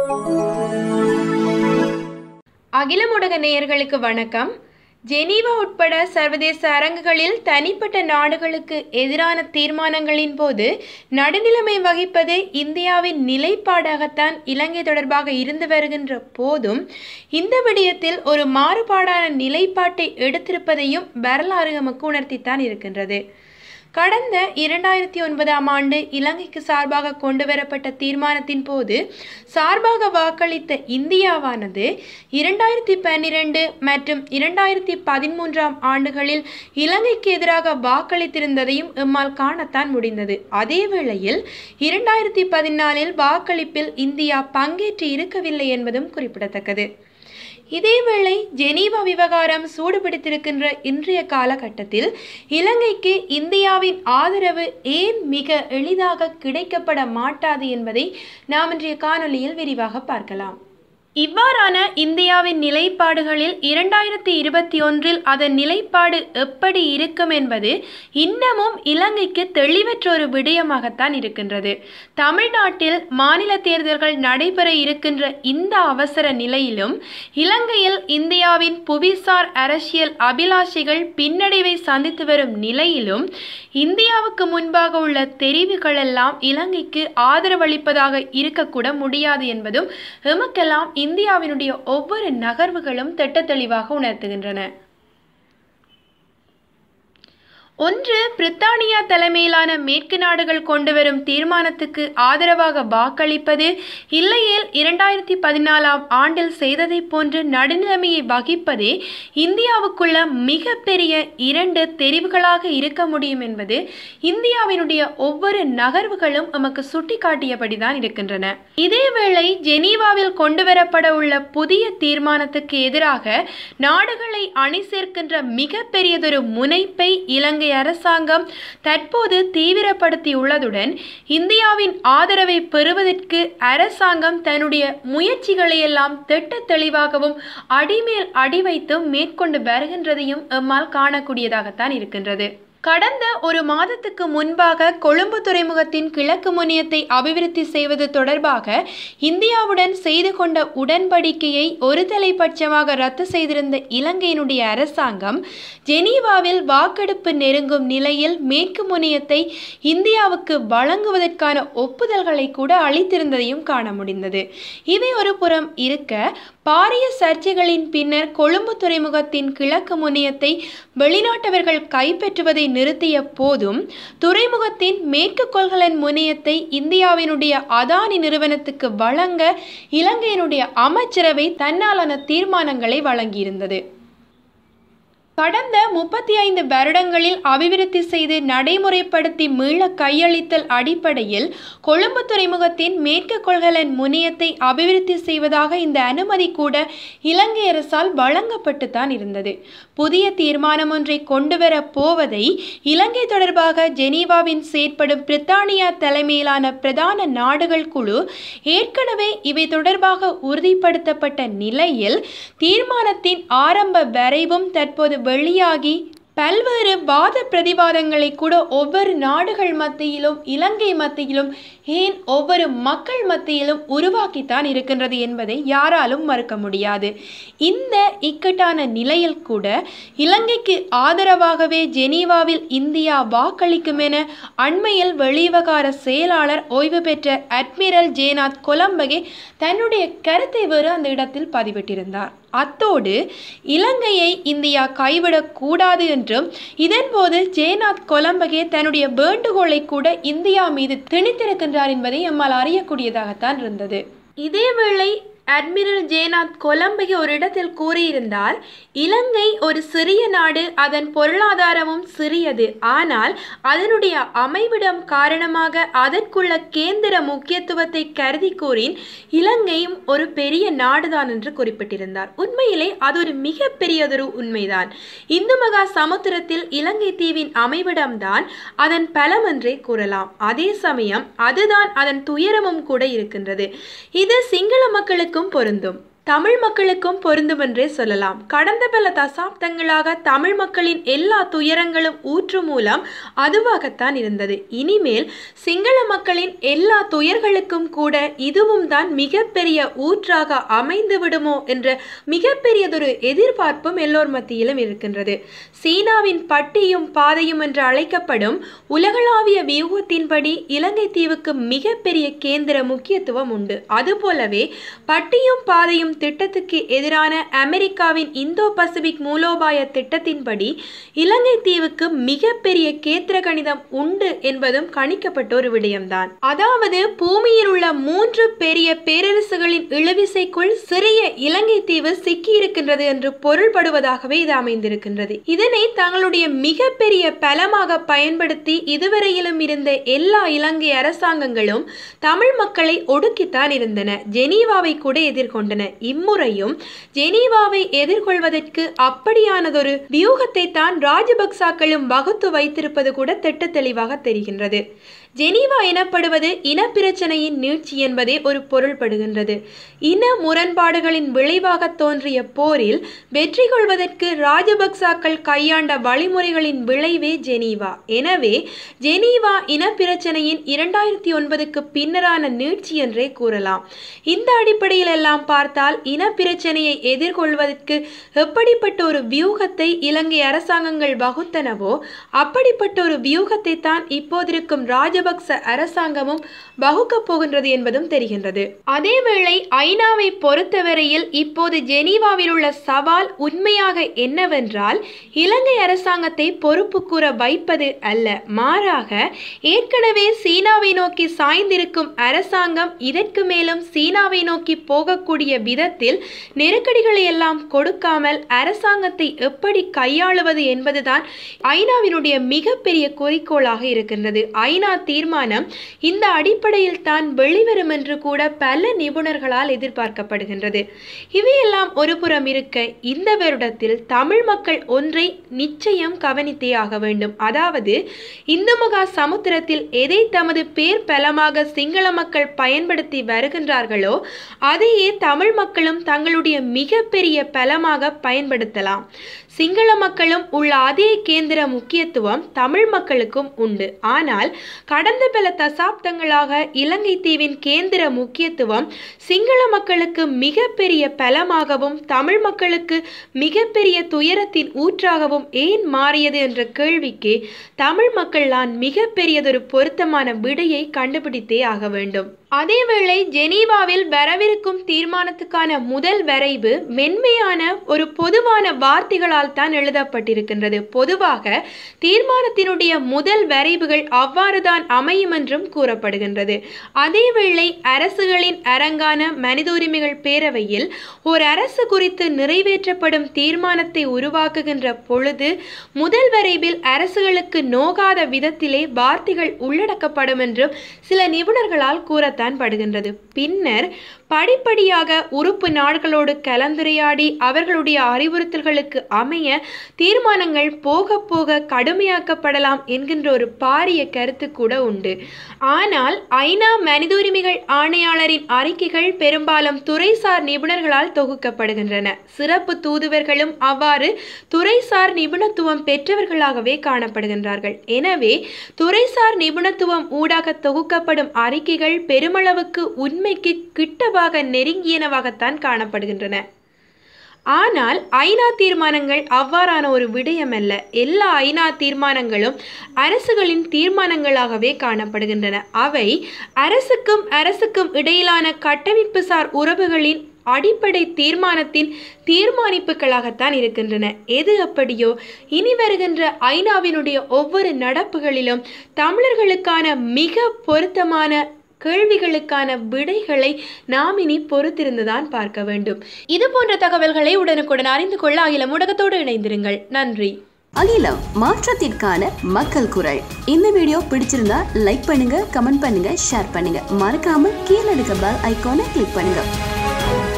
அகில ஊடக நேயர்களுக்கு வணக்கம் ஜெனீவா உட்பட சர்வதேச அரங்குகளில் தனிப்பட்ட நாடுகளுக்கு எதிரான தீர்மானங்களின் போது நடுநிலைமை வகிப்பது இந்தியாவின் நிலைப்பாடாகத்தான் இலங்கை தொடர்பாக இருந்து வருகின்ற போதும் இந்த விடயத்தில் ஒரு மாறுபாடான நிலைப்பாட்டை எடுத்திருப்பதையும் வரலாறு நமக்கு உணர்த்தித்தான் இருக்கின்றது கடந்த இரண்டாயிரத்தி ஒன்பதாம் ஆண்டு இலங்கைக்கு சார்பாக கொண்டு வரப்பட்ட தீர்மானத்தின் போது சார்பாக வாக்களித்த இந்தியாவானது இரண்டாயிரத்தி பன்னிரண்டு மற்றும் இரண்டாயிரத்தி பதிமூன்றாம் ஆண்டுகளில் இலங்கைக்கு எதிராக வாக்களித்திருந்ததையும் எம்மால் காணத்தான் முடிந்தது அதே வேளையில் இரண்டாயிரத்தி பதினாலில் வாக்களிப்பில் இந்தியா பங்கேற்று இருக்கவில்லை என்பதும் குறிப்பிடத்தக்கது இதேவேளை ஜெனீவா விவகாரம் சூடுபிடித்திருக்கின்ற இன்றைய காலகட்டத்தில் இலங்கைக்கு இந்தியாவின் ஆதரவு ஏன் மிக எளிதாக கிடைக்கப்பட மாட்டாது என்பதை நாம் இன்றைய காணொளியில் விரிவாக பார்க்கலாம் இவ்வாறான இந்தியாவின் நிலைப்பாடுகளில் இரண்டாயிரத்தி இருபத்தி ஒன்றில் அதன் நிலைப்பாடு எப்படி இருக்கும் என்பது இன்னமும் இலங்கைக்கு தெளிவற்ற ஒரு விடயமாகத்தான் இருக்கின்றது தமிழ்நாட்டில் மாநில தேர்தல்கள் நடைபெற இருக்கின்ற இந்த அவசர நிலையிலும் இலங்கையில் இந்தியாவின் புவிசார் அரசியல் அபிலாஷைகள் பின்னடைவை சந்தித்து வரும் நிலையிலும் இந்தியாவுக்கு முன்பாக உள்ள தெரிவுகளெல்லாம் இலங்கைக்கு ஆதரவளிப்பதாக இருக்கக்கூட முடியாது என்பதும் எமக்கெல்லாம் இந்தியாவினுடைய ஒவ்வொரு நகர்வுகளும் திட்ட தெளிவாக உணர்த்துகின்றன ஒன்று பிரித்தானியா தலைமையிலான மேற்கு நாடுகள் கொண்டு வரும் தீர்மானத்துக்கு ஆதரவாக வாக்களிப்பது இல்லையேல் இரண்டாயிரத்தி பதினாலாம் ஆண்டில் செய்ததை போன்று நடுநிலைமையை வகிப்பதே இந்தியாவுக்குள்ள மிகப்பெரிய இரண்டு தெரிவுகளாக இருக்க முடியும் என்பது இந்தியாவினுடைய ஒவ்வொரு நகர்வுகளும் நமக்கு சுட்டிக்காட்டியபடிதான் இருக்கின்றன இதேவேளை ஜெனீவாவில் கொண்டு வரப்பட உள்ள புதிய தீர்மானத்துக்கு எதிராக நாடுகளை அணி சேர்க்கின்ற மிகப்பெரியதொரு முனைப்பை இலங்கை இலங்கை அரசாங்கம் தற்போது தீவிரப்படுத்தியுள்ளதுடன் இந்தியாவின் ஆதரவை பெறுவதற்கு அரசாங்கம் தன்னுடைய முயற்சிகளை எல்லாம் திட்ட தெளிவாகவும் அடிமேல் அடி வைத்தும் மேற்கொண்டு வருகின்றதையும் எம்மால் காணக்கூடியதாகத்தான் இருக்கின்றது கடந்த ஒரு மாதத்துக்கு முன்பாக கொழும்பு துறைமுகத்தின் கிழக்கு முனையத்தை அபிவிருத்தி செய்வது தொடர்பாக இந்தியாவுடன் செய்து கொண்ட உடன்படிக்கையை ஒருதலைபட்சமாக ரத்து செய்திருந்த இலங்கையினுடைய அரசாங்கம் ஜெனீவாவில் வாக்கெடுப்பு நெருங்கும் நிலையில் மேற்கு முனையத்தை இந்தியாவுக்கு வழங்குவதற்கான ஒப்புதல்களை கூட அளித்திருந்ததையும் காண முடிந்தது இவை ஒரு புறம் இருக்க பாரிய சர்ச்சைகளின் பின்னர் கொழும்பு துறைமுகத்தின் கிழக்கு முனையத்தை வெளிநாட்டவர்கள் கைப்பற்றுவதை நிறுத்திய போதும் துறைமுகத்தின் மேற்கு கொள்கலன் முனையத்தை இந்தியாவினுடைய அதானி நிறுவனத்துக்கு வழங்க இலங்கையினுடைய அமைச்சரவை தன்னாலான தீர்மானங்களை வழங்கியிருந்தது கடந்த முப்பத்தி ஐந்து வருடங்களில் அபிவிருத்தி செய்து நடைமுறைப்படுத்தி மீள கையளித்தல் அடிப்படையில் கொழும்பு துறைமுகத்தின் மேற்கு கொள்கலன் முனையத்தை அபிவிருத்தி செய்வதாக இந்த அனுமதி கூட இலங்கை அரசால் வழங்கப்பட்டுத்தான் இருந்தது புதிய தீர்மானம் ஒன்றை கொண்டுவர போவதை இலங்கை தொடர்பாக ஜெனீவாவின் செயற்படும் பிரித்தானியா தலைமையிலான பிரதான நாடுகள் குழு ஏற்கனவே இவை தொடர்பாக உறுதிப்படுத்தப்பட்ட நிலையில் தீர்மானத்தின் ஆரம்ப வரைவும் தற்போது வெளியாகி பல்வேறு வாத பிரதிவாதங்களை கூட ஒவ்வொரு நாடுகள் மத்தியிலும் இலங்கை மத்தியிலும் ஏன் ஒவ்வொரு மக்கள் மத்தியிலும் உருவாக்கித்தான் இருக்கின்றது என்பதை யாராலும் மறுக்க முடியாது இந்த இக்கட்டான நிலையில் கூட இலங்கைக்கு ஆதரவாகவே ஜெனீவாவில் இந்தியா வாக்களிக்கும் என அண்மையில் வெளிவிவகார செயலாளர் ஓய்வு பெற்ற அட்மிரல் ஜேநாத் கொலம்பகே தன்னுடைய கருத்தை வேறு அந்த இடத்தில் பதிவிட்டிருந்தார் அத்தோடு இலங்கையை இந்தியா கைவிடக்கூடாது என்றும் இதன்போது ஜெயநாத் கொலம்பகே தன்னுடைய வேண்டுகோளை கூட இந்தியா மீது திணித்திருக்கின்றார் என்பதை எம்மால் அறியக்கூடியதாகத்தான் இருந்தது இதேவேளை அட்மிரல் ஜெயநாத் கொலம்பகே ஒரு இடத்தில் கூறியிருந்தார் இலங்கை ஒரு சிறிய நாடு அதன் பொருளாதாரமும் சிறியது ஆனால் அதனுடைய அமைவிடம் காரணமாக அதற்குள்ள கேந்திர முக்கியத்துவத்தை கருதி கூறின் இலங்கையும் ஒரு பெரிய நாடுதான் என்று குறிப்பிட்டிருந்தார் உண்மையிலே அது ஒரு மிகப்பெரியதொரு உண்மைதான் இந்து மகா சமுத்திரத்தில் இலங்கை தீவின் அமைவிடம்தான் அதன் பலம் என்றே கூறலாம் அதே சமயம் அதுதான் அதன் துயரமும் கூட இருக்கின்றது இது சிங்கள மக்களுக்கும் பொருந்தும் தமிழ் மக்களுக்கும் பொருந்தும் என்றே சொல்லலாம் கடந்த பல தசாப்தங்களாக தமிழ் மக்களின் எல்லா துயரங்களும் ஊற்று மூலம் அதுவாகத்தான் இருந்தது இனிமேல் சிங்கள மக்களின் எல்லா துயர்களுக்கும் கூட இதுவும் தான் மிகப்பெரிய ஊற்றாக அமைந்து விடுமோ என்ற மிகப்பெரியதொரு எதிர்பார்ப்பும் எல்லோர் மத்தியிலும் இருக்கின்றது சீனாவின் பட்டியும் பாதையும் என்று அழைக்கப்படும் உலகளாவிய வியூகத்தின்படி இலங்கை தீவுக்கு மிகப்பெரிய கேந்திர முக்கியத்துவம் உண்டு அதுபோலவே பட்டியும் பாதையும் திட்டத்துக்கு எதிரான அமெரிக்காவின் இந்தோ பசிபிக் மூலோபாய திட்டத்தின்படி இலங்கை தீவுக்கு மிகப்பெரிய கேத்திர கணிதம் உண்டு என்பதும் கணிக்கப்பட்ட ஒரு விடயம்தான் அதாவது பூமியில் உள்ள மூன்று பெரிய பேரரசுகளின் இழுவிசைக்குள் சிறிய இலங்கை தீவு சிக்கியிருக்கின்றது என்று பொருள்படுவதாகவே இது அமைந்திருக்கின்றது இதனை தங்களுடைய மிகப்பெரிய பலமாக பயன்படுத்தி இதுவரையிலும் இருந்த எல்லா இலங்கை அரசாங்கங்களும் தமிழ் மக்களை ஒடுக்கித்தான் இருந்தன ஜெனீவாவை கூட எதிர்கொண்டன இம்முறையும் ஜெனீவாவை எதிர்கொள்வதற்கு அப்படியானதொரு வியூகத்தை தான் ராஜபக்சாக்களும் வகுத்து வைத்திருப்பது கூட திட்ட தெளிவாக தெரிகின்றது ஜெனீவா எனப்படுவது இனப்பிரச்சனையின் நீட்சி என்பதே ஒரு பொருள்படுகின்றது இன முரண்பாடுகளின் விளைவாக தோன்றிய போரில் வெற்றி கொள்வதற்கு ராஜபக்சாக்கள் கையாண்ட வழிமுறைகளின் விளைவே ஜெனீவா எனவே ஜெனீவா இனப்பிரச்சனையின் இரண்டாயிரத்தி ஒன்பதுக்கு பின்னரான நீட்சி என்றே கூறலாம் இந்த அடிப்படையில் எல்லாம் பார்த்தால் இனப்பிரச்சனையை எதிர்கொள்வதற்கு எப்படிப்பட்ட ஒரு வியூகத்தை இலங்கை அரசாங்கங்கள் வகுத்தனவோ அப்படிப்பட்ட ஒரு வியூகத்தை தான் இப்போதிருக்கும் ராஜபக்ச அரசாங்கமும் வகுக்கப் போகின்றது என்பதும் தெரிகின்றது அதேவேளை ஐநாவை பொறுத்தவரையில் இப்போது ஜெனீவாவில் உள்ள சவால் உண்மையாக என்னவென்றால் இலங்கை அரசாங்கத்தை பொறுப்பு கூற வைப்பது அல்ல மாறாக ஏற்கனவே சீனாவை நோக்கி சாய்ந்திருக்கும் அரசாங்கம் இதற்கு மேலும் சீனாவை நோக்கி போகக்கூடிய விதத்தில் நெருக்கடிகளை எல்லாம் கொடுக்காமல் அரசாங்கத்தை எப்படி கையாளுவது என்பதுதான் ஐநாவினுடைய மிகப்பெரிய குறிக்கோளாக இருக்கின்றது ஐநா தீர்மானம் இந்த அடிப்படையில் தான் வெளிவரும் என்று கூட பல நிபுணர்களால் எதிர்பார்க்கப்படுகின்றது இவையெல்லாம் ஒருபுறம் இருக்க இந்த வருடத்தில் தமிழ் மக்கள் ஒன்றை நிச்சயம் கவனித்தே ஆக வேண்டும் அதாவது இந்து மகா சமுத்திரத்தில் எதை தமது பேர் பலமாக சிங்கள மக்கள் பயன்படுத்தி வருகின்றார்களோ அதையே தமிழ் மக்களும் தங்களுடைய மிகப்பெரிய பலமாக பயன்படுத்தலாம் சிங்கள மக்களும் உள்ள அதே கேந்திர முக்கியத்துவம் தமிழ் மக்களுக்கும் உண்டு ஆனால் கடந்த பல தசாப்தங்களாக இலங்கை தீவின் கேந்திர முக்கியத்துவம் சிங்கள மக்களுக்கு மிகப்பெரிய பலமாகவும் தமிழ் மக்களுக்கு மிகப்பெரிய துயரத்தின் ஊற்றாகவும் ஏன் மாறியது என்ற கேள்விக்கு தமிழ் மக்கள் நான் மிகப்பெரியதொரு பொருத்தமான விடையை கண்டுபிடித்தே ஆக வேண்டும் அதேவேளை ஜெனீவாவில் வரவிருக்கும் தீர்மானத்துக்கான முதல் வரைவு மென்மையான ஒரு பொதுவான வார்த்தைகளால் தான் எழுதப்பட்டிருக்கின்றது பொதுவாக தீர்மானத்தினுடைய முதல் வரைவுகள் அவ்வாறுதான் அமையும் என்றும் கூறப்படுகின்றது அதேவேளை அரசுகளின் அரங்கான மனித உரிமைகள் பேரவையில் ஒரு அரசு குறித்து நிறைவேற்றப்படும் தீர்மானத்தை உருவாக்குகின்ற பொழுது முதல் வரைவில் அரசுகளுக்கு நோகாத விதத்திலே வார்த்தைகள் உள்ளடக்கப்படும் என்றும் சில நிபுணர்களால் கூறத்தான் படுகின்றது பின்னர் படிப்படியாக உறுப்பு நாடுகளோடு கலந்துரையாடி அவர்களுடைய அறிவுறுத்தல்களுக்கு அமைய தீர்மானங்கள் போக போக கடுமையாக்கப்படலாம் என்கின்ற ஒரு பாரிய கருத்து கூட உண்டு ஆனால் ஐநா மனித உரிமைகள் ஆணையாளரின் அறிக்கைகள் பெரும்பாலும் துறைசார் நிபுணர்களால் தொகுக்கப்படுகின்றன சிறப்பு தூதுவர்களும் அவ்வாறு துறைசார் நிபுணத்துவம் பெற்றவர்களாகவே காணப்படுகின்றார்கள் எனவே துறைசார் நிபுணத்துவம் ஊடாக தொகுக்கப்படும் அறிக்கைகள் பெருமளவுக்கு உண்மைக்கு கிட்டவாக நெருங்கியனவாகத்தான் காணப்படுகின்றன ஆனால் ஐநா தீர்மானங்கள் அவ்வாறான ஒரு விடயமல்ல எல்லா ஐநா தீர்மானங்களும் அரசுகளின் தீர்மானங்களாகவே காணப்படுகின்றன அவை அரசுக்கும் அரசுக்கும் இடையிலான கட்டமைப்புசார் உறவுகளின் அடிப்படை தீர்மானத்தின் தீர்மானிப்புகளாகத்தான் இருக்கின்றன எது அப்படியோ இனி வருகின்ற ஐநாவினுடைய ஒவ்வொரு நடப்புகளிலும் தமிழர்களுக்கான மிக பொருத்தமான கேள்விகளுக்கான விடைகளை நாம் இனி பொறுத்திருந்துதான் பார்க்க வேண்டும் இது போன்ற தகவல்களை உடனுக்குடன் அறிந்து கொள்ள அகில ஊடகத்தோடு இணைந்திருங்கள் நன்றி அகிலம் மாற்றத்திற்கான மக்கள் குரல் இந்த வீடியோ பிடிச்சிருந்தா லைக் பண்ணுங்க கமெண்ட் பண்ணுங்க ஷேர் பண்ணுங்க மறக்காம கீழே இருக்க பெல் ஐகானை கிளிக் பண்ணுங்க